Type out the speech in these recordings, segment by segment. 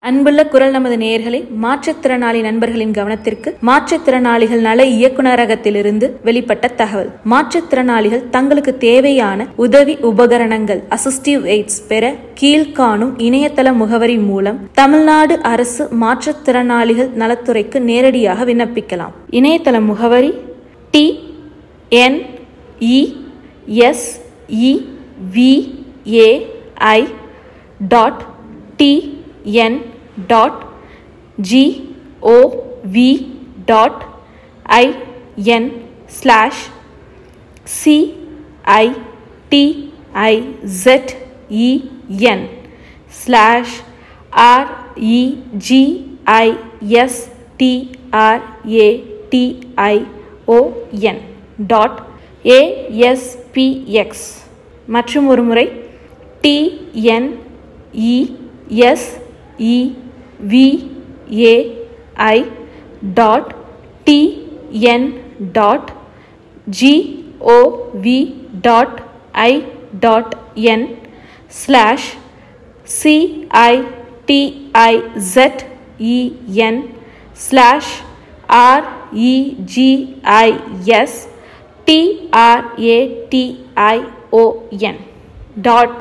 அன்புள்ள குரல் நமது நேயர்களை மாற்றுத்திறனாளி நண்பர்களின் கவனத்திற்கு மாற்றுத்திறனாளிகள் நல இயக்குநரகத்திலிருந்து வெளிப்பட்ட தகவல் மாற்றுத்திறனாளிகள் தங்களுக்கு தேவையான உதவி உபகரணங்கள் அசிஸ்டிவ் எய்ட்ஸ் பெற கீழ்காணும் இணையதள முகவரி மூலம் தமிழ்நாடு அரசு மாற்றுத்திறனாளிகள் நலத்துறைக்கு நேரடியாக விண்ணப்பிக்கலாம் இணையதள முகவரி T N E S E V A I dot T N dot G O V dot I N slash C I T I Z E N slash R E G I S T R A T I O N dot A S P X மற்றும் ஒரு முறை T N E S E V A I dot T N dot G O V dot I dot N slash C I T I Z E N slash R E G I S T R A T I O N dot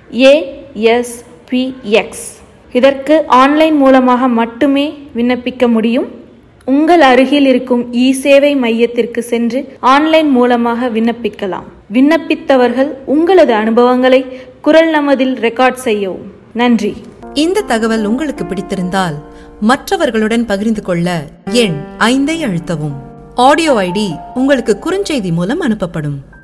A S P X இதற்கு online மூலமாக மட்டுமே விண்ணப்பிக்க முடியும் உங்கள் அருகில் இருக்கும் இ சேவை மையத்திற்கு சென்று ஆன்லைன் மூலமாக விண்ணப்பிக்கலாம் விண்ணப்பித்தவர்கள் உங்களது அனுபவங்களை குரல் நமதில் ரெக்கார்ட் செய்யவும் நன்றி இந்த தகவல் உங்களுக்கு பிடித்திருந்தால் மற்றவர்களுடன் பகிர்ந்து கொள்ள எண் ஐந்தை அழுத்தவும் ஆடியோ ஐடி உங்களுக்கு குறுஞ்செய்தி மூலம் அனுப்பப்படும்